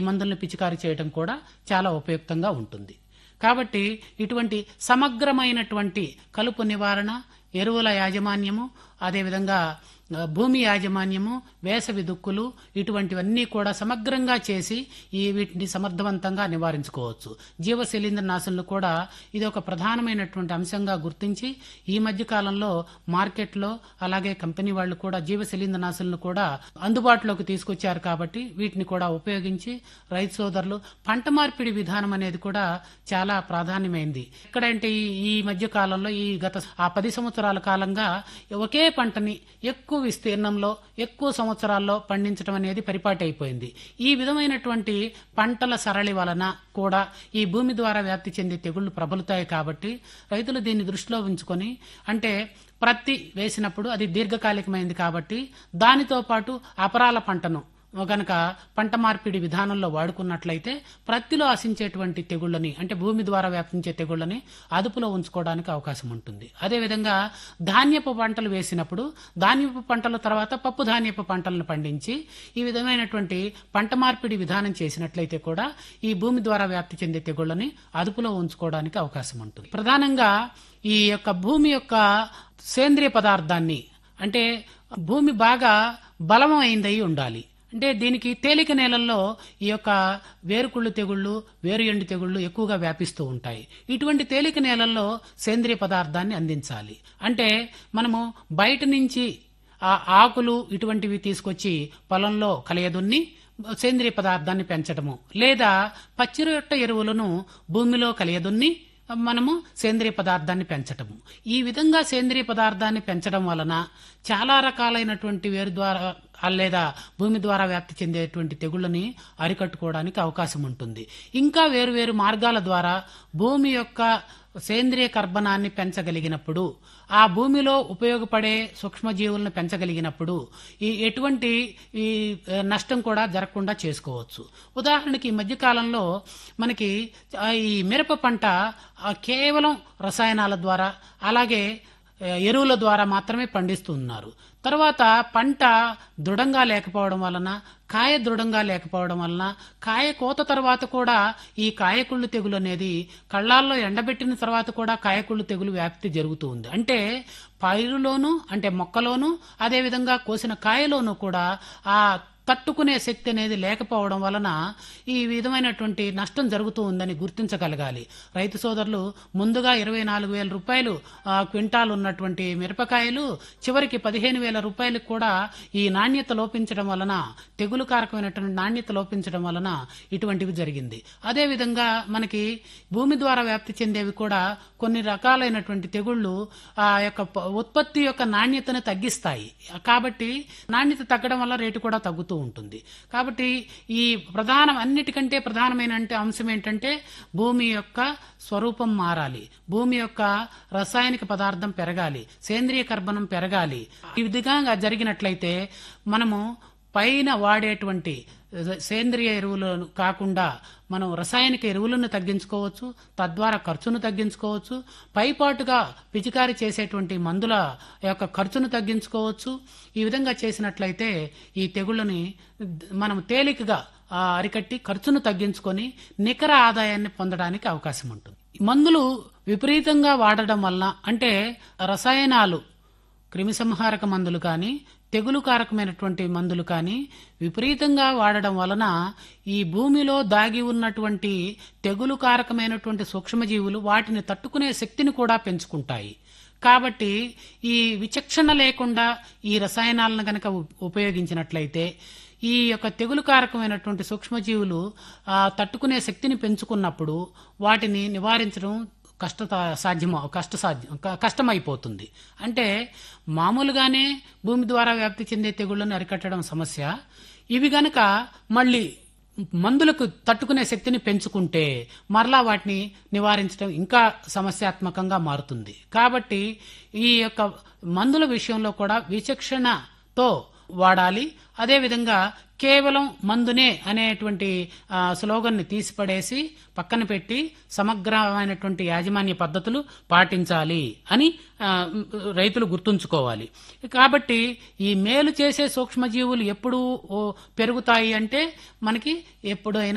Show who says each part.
Speaker 1: మందులను పిచికారీ చేయడం కూడా చాలా ఉపయుక్తంగా ఉంటుంది కాబట్టి ఇటువంటి సమగ్రమైనటువంటి కలుపు నివారణ ఎరువుల యాజమాన్యము అదేవిధంగా ఆ, భూమి యాజమాన్యము వేసవి దుక్కులు ఇటువంటివన్నీ కూడా సమగ్రంగా చేసి ఈ వీటిని సమర్థవంతంగా నివారించుకోవచ్చు జీవ శిలీంద్రనాశనలు కూడా ఇది ఒక ప్రధానమైనటువంటి అంశంగా గుర్తించి ఈ మధ్య కాలంలో మార్కెట్లో అలాగే కంపెనీ వాళ్ళు కూడా జీవ శిలీంద్రనాశనలు కూడా అందుబాటులోకి తీసుకొచ్చారు కాబట్టి వీటిని కూడా ఉపయోగించి రైతు సోదరులు పంట మార్పిడి విధానం అనేది కూడా చాలా ప్రాధాన్యమైంది ఎక్కడంటే ఈ ఈ మధ్య కాలంలో ఈ గత ఆ పది సంవత్సరాల కాలంగా ఒకే పంటని ఎక్కువ విస్తీర్ణంలో ఎక్కువ సంవత్సరాల్లో పండించడం అనేది పరిపాటి అయిపోయింది ఈ విధమైనటువంటి పంటల సరళి వలన కూడా ఈ భూమి ద్వారా వ్యాప్తి చెందే తెగుళ్లు ప్రబలుతాయి కాబట్టి రైతులు దీన్ని దృష్టిలో ఉంచుకొని అంటే ప్రత్తి వేసినప్పుడు అది దీర్ఘకాలికమైంది కాబట్టి దానితో పాటు అపరాల పంటను గనక పంట మార్పిడి విధానంలో వాడుకున్నట్లయితే ప్రత్తిలో ఆశించేటువంటి తెగుళ్ళని అంటే భూమి ద్వారా వ్యాపించే తెగుళ్ళని అదుపులో ఉంచుకోవడానికి అవకాశం ఉంటుంది అదేవిధంగా ధాన్యపు పంటలు వేసినప్పుడు ధాన్యపు పంటల తర్వాత పప్పు ధాన్యపు పంటలను పండించి ఈ విధమైనటువంటి పంట మార్పిడి విధానం చేసినట్లయితే కూడా ఈ భూమి ద్వారా వ్యాప్తి చెందే తెగుళ్ళని అదుపులో ఉంచుకోవడానికి అవకాశం ఉంటుంది ప్రధానంగా ఈ యొక్క భూమి యొక్క సేంద్రియ పదార్థాన్ని అంటే భూమి బాగా బలమైందై ఉండాలి అంటే దీనికి తేలిక నేలల్లో ఈ యొక్క వేరుకుళ్ళు తెగుళ్ళు వేరు ఎండు తెగుళ్ళు ఎక్కువగా వ్యాపిస్తూ ఉంటాయి ఇటువంటి తేలిక నేలల్లో సేంద్రియ పదార్థాన్ని అందించాలి అంటే మనము బయట నుంచి ఆ ఆకులు ఇటువంటివి తీసుకొచ్చి పొలంలో కలయదున్ని సేంద్రియ పదార్థాన్ని పెంచడము లేదా పచ్చిరొట్ట ఎరువులను భూమిలో కలియదున్ని మనము సేంద్రియ పదార్థాన్ని పెంచటము ఈ విధంగా సేంద్రియ పదార్థాన్ని పెంచడం వలన చాలా రకాలైనటువంటి వేరు ద్వారా ఆ లేదా భూమి ద్వారా వ్యాప్తి చెందేటువంటి తెగుళ్ళని అరికట్టుకోవడానికి అవకాశం ఉంటుంది ఇంకా వేరు వేరు మార్గాల ద్వారా భూమి యొక్క సేంద్రియ కర్బనాన్ని పెంచగలిగినప్పుడు ఆ భూమిలో ఉపయోగపడే సూక్ష్మజీవులను పెంచగలిగినప్పుడు ఈ ఎటువంటి ఈ ఆ, నష్టం కూడా జరగకుండా చేసుకోవచ్చు ఉదాహరణకి ఈ మధ్యకాలంలో మనకి ఆ, ఈ మిరప పంట ఆ, కేవలం రసాయనాల ద్వారా అలాగే ఆ, ఎరువుల ద్వారా మాత్రమే పండిస్తున్నారు తర్వాత పంట దృఢంగా లేకపోవడం వలన కాయ దృఢంగా లేకపోవడం వలన కాయ కోత తర్వాత కూడా ఈ కాయకుళ్ళు తెగులు అనేది కళ్ళాల్లో ఎండబెట్టిన తర్వాత కూడా కాయకుళ్ళు తెగులు వ్యాప్తి జరుగుతూ ఉంది అంటే పైరులోను అంటే మొక్కలోను అదేవిధంగా కోసిన కాయలోను కూడా ఆ తట్టుకునే శక్తి అనేది లేకపోవడం వలన ఈ విధమైనటువంటి నష్టం జరుగుతూ ఉందని గుర్తించగలగాలి రైతు సోదరులు ముందుగా ఇరవై నాలుగు వేల రూపాయలు ఆ, క్వింటాల్ ఉన్నటువంటి మిరపకాయలు చివరికి పదిహేను వేల రూపాయలకు కూడా ఈ నాణ్యత లోపించడం వలన తెగులు కారకమైనటువంటి నాణ్యత లోపించడం వలన ఇటువంటివి జరిగింది అదేవిధంగా మనకి భూమి ద్వారా వ్యాప్తి చెందేవి కూడా కొన్ని రకాలైనటువంటి తెగుళ్ళు ఆ యొక్క ప- ఉత్పత్తి యొక్క నాణ్యతను తగ్గిస్తాయి కాబట్టి నాణ్యత తగ్గడం వల్ల రేటు కూడా తగ్గుతూ ఉంటుంది కాబట్టి ఈ ప్రధానం అన్నిటికంటే ప్రధానమైన అంటే అంశం ఏంటంటే భూమి యొక్క స్వరూపం మారాలి భూమి యొక్క రసాయనిక పదార్థం పెరగాలి సేంద్రియ కర్బనం పెరగాలి ఈ విధంగా జరిగినట్లయితే మనము పైన వాడేటువంటి సేంద్రియ ఎరువులను కాకుండా మనం రసాయనిక ఎరువులను తగ్గించుకోవచ్చు తద్వారా ఖర్చును తగ్గించుకోవచ్చు పైపాటుగా పిచికారి చేసేటువంటి మందుల యొక్క ఖర్చును తగ్గించుకోవచ్చు ఈ విధంగా చేసినట్లయితే ఈ తెగుళ్ళని మనం తేలికగా ఆ, అరికట్టి ఖర్చును తగ్గించుకొని నికర ఆదాయాన్ని పొందడానికి అవకాశం ఉంటుంది మందులు విపరీతంగా వాడడం వలన అంటే రసాయనాలు క్రిమిసంహారక మందులు కానీ తెగులు కారకమైనటువంటి మందులు కానీ విపరీతంగా వాడడం వలన ఈ భూమిలో దాగి ఉన్నటువంటి తెగులు కారకమైనటువంటి సూక్ష్మజీవులు వాటిని తట్టుకునే శక్తిని కూడా పెంచుకుంటాయి కాబట్టి ఈ విచక్షణ లేకుండా ఈ రసాయనాలను కనుక ఉపయోగించినట్లయితే ఈ యొక్క తెగులు కారకమైనటువంటి సూక్ష్మజీవులు ఆ, తట్టుకునే శక్తిని పెంచుకున్నప్పుడు వాటిని నివారించడం కష్ట సాధ్యం కష్ట సాధ్యం క- కష్టమైపోతుంది అంటే మామూలుగానే భూమి ద్వారా వ్యాప్తి చెందే తెగుళ్లను అరికట్టడం సమస్య ఇవి గనక మళ్ళీ మందులకు తట్టుకునే శక్తిని పెంచుకుంటే మరలా వాటిని నివారించడం ఇంకా సమస్యాత్మకంగా మారుతుంది కాబట్టి ఈ యొక్క మందుల విషయంలో కూడా విచక్షణతో వాడాలి అదేవిధంగా కేవలం మందునే అనేటువంటి ఆ, స్లోగన్ని తీసిపడేసి పక్కన పెట్టి సమగ్రమైనటువంటి యాజమాన్య పద్ధతులు పాటించాలి అని ఆ, రైతులు గుర్తుంచుకోవాలి కాబట్టి ఈ మేలు చేసే సూక్ష్మజీవులు ఎప్పుడు ఓ, పెరుగుతాయి అంటే మనకి ఎప్పుడైనా